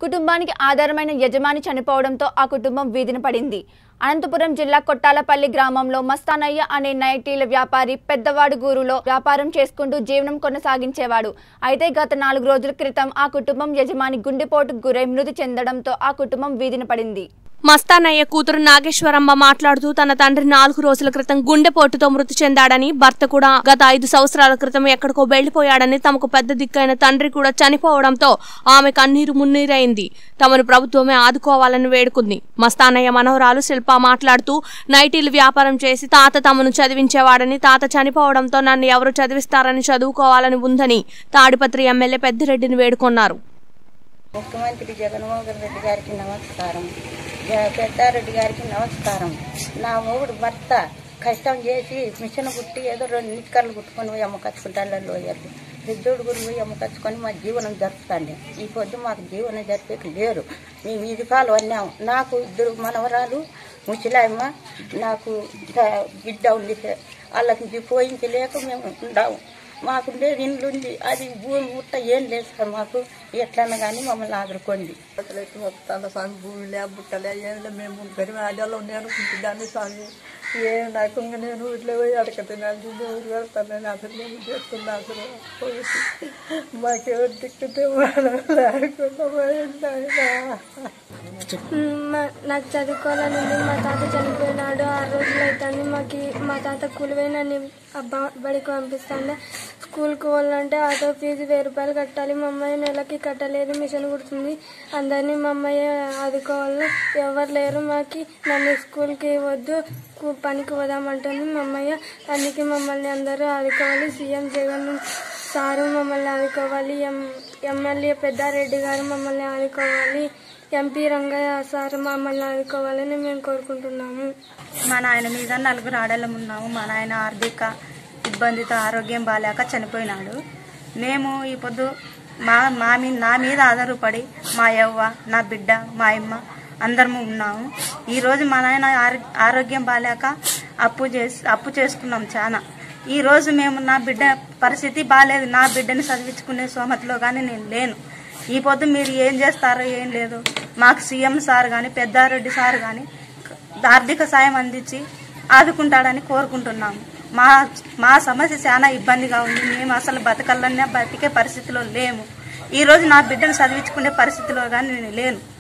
కుటుంబానికి ఆధారమైన యజమాని చనిపోవడంతో ఆ కుటుంబం వీధిన పడింది అనంతపురం జిల్లా కొట్టాలపల్లి గ్రామంలో మస్తానయ్య అనే నైటీల వ్యాపారి పెద్దవాడు గూరులో వ్యాపారం చేసుకుంటూ జీవనం కొనసాగించేవాడు అయితే గత నాలుగు రోజుల క్రితం ఆ కుటుంబం యజమాని గుండెపోటుకు గురై మృతి చెందడంతో ఆ కుటుంబం వీధిన పడింది మస్తానయ్య కూతురు నాగేశ్వరమ్మ మాట్లాడుతూ తన తండ్రి నాలుగు రోజుల క్రితం గుండెపోటుతో మృతి చెందాడని భర్త కూడా గత ఐదు సంవత్సరాల క్రితం ఎక్కడికో వెళ్లిపోయాడని తమకు పెద్ద దిక్కైన తండ్రి కూడా చనిపోవడంతో ఆమె కన్నీరు మున్నీరైంది తమను ప్రభుత్వమే ఆదుకోవాలని వేడుకుంది మస్తానయ్య మనవరాలు శిల్ప మాట్లాడుతూ నైటీలు వ్యాపారం చేసి తాత తమను చదివించేవాడని తాత చనిపోవడంతో నన్ను ఎవరు చదివిస్తారని చదువుకోవాలని ఉందని తాడిపత్రి ఎమ్మెల్యే పెద్దిరెడ్డిని వేడుకొన్నారు ముఖ్యమంత్రి జగన్మోహన్ రెడ్డి గారికి నమస్కారం జ- పెద్దారెడ్డి గారికి నమస్కారం నా మూడు భర్త కష్టం చేసి మిషన్ కుట్టి ఏదో రెండు నిక్కర్లు కుట్టుకొని పోయి అమ్మకచ్చుకుంటాను లోయర్లు పెద్దోడు గురి పోయి అమ్మకచ్చుకొని మా జీవనం జరుపుతాండి ఈ పొద్దు మాకు జీవనం జరిపేకి లేరు మేము ఇది కాలు అన్నాం నాకు ఇద్దరు మనవరాలు ముసలాయమ్మ నాకు త- బిడ్డ ఉంది వాళ్ళకి పోయించలేక మేము ఉండాము మాకుండే ఇండ్లు ఉంది అది భూమి ముట్ట ఏం లేదు సార్ మాకు ఎట్లన్నా కానీ మమ్మల్ని ఆదుకోండి అసలు వస్తాను స్వామి భూమిలే బుట్టలే ఏం లేదు మేము గరిమ ఆడలో నేను దాన్ని స్వామి ఏం నాకు ఇంకా నేను ఇట్లా పోయి అడక తినాలి ఊరు వెళ్తానని అసలు నేను చేస్తున్నా అసలు పోయేసి మాకెవరు దిక్కుతే వాళ్ళు లేకుండా పోయింది ఆయన మా- నాకు చదువుకోవాలని ఉంది మా తాత చనిపోయినాడు ఆ రోజులు అవుతుంది మాకు మా తాత కూలిపోయి నన్ను అబ్బా- బడికి పంపిస్తాండే స్కూల్కి పోవాలంటే ఆటో ఫీజు వెయ్యి రూపాయలు కట్టాలి మా అమ్మాయి నెలకి కట్టలేదు మిషన్ కుడుతుంది అందరినీ మా అమ్మాయి ఆదుకోవాలి ఎవరు లేరు మాకి నన్ను స్కూల్కి వద్దు కు- పనికి పోదామంటుంది మా అమ్మాయి అందుకే మమ్మల్ని అందరూ ఆదుకోవాలి సీఎం జగన్ సారు మమ్మల్ని ఆదుకోవాలి ఎం ఎమ్మెల్యే పెద్దారెడ్డి గారు మమ్మల్ని ఆదుకోవాలి ఎంపీ రంగయ్య సార్ మమ్మల్ని ఆదుకోవాలని మేము కోరుకుంటున్నాము మా నాయన మీద నలుగురు ఆడలం ఉన్నాము మా నాయన ఆర్థిక ఇబ్బందితో ఆరోగ్యం బాగాలేక చనిపోయినాడు మేము ఈ పొద్దు మా మా మీద నా మీద ఆధారపడి మా యవ్వ నా బిడ్డ మా అమ్మ అందరము ఉన్నాము ఈరోజు మా నాయన ఆరో- ఆరోగ్యం బాగాలేక అప్పు చేసి అప్పు చేసుకున్నాం చాలా ఈ రోజు మేము నా బిడ్డ పరిస్థితి బాగాలేదు నా బిడ్డని చదివించుకునే సోమతిలో కానీ నేను లేను ఈ పొద్దు మీరు ఏం చేస్తారో ఏం లేదు మాకు సీఎం సార్ కానీ పెద్దారెడ్డి సార్ కానీ ఆర్థిక సాయం అందించి ఆదుకుంటాడని కోరుకుంటున్నాము మా మా సమస్య చాలా ఇబ్బందిగా ఉంది మేము అసలు బతకల్లనే బతికే పరిస్థితిలో లేము ఈ రోజు నా బిడ్డను చదివించుకునే పరిస్థితిలో కానీ నేను లేను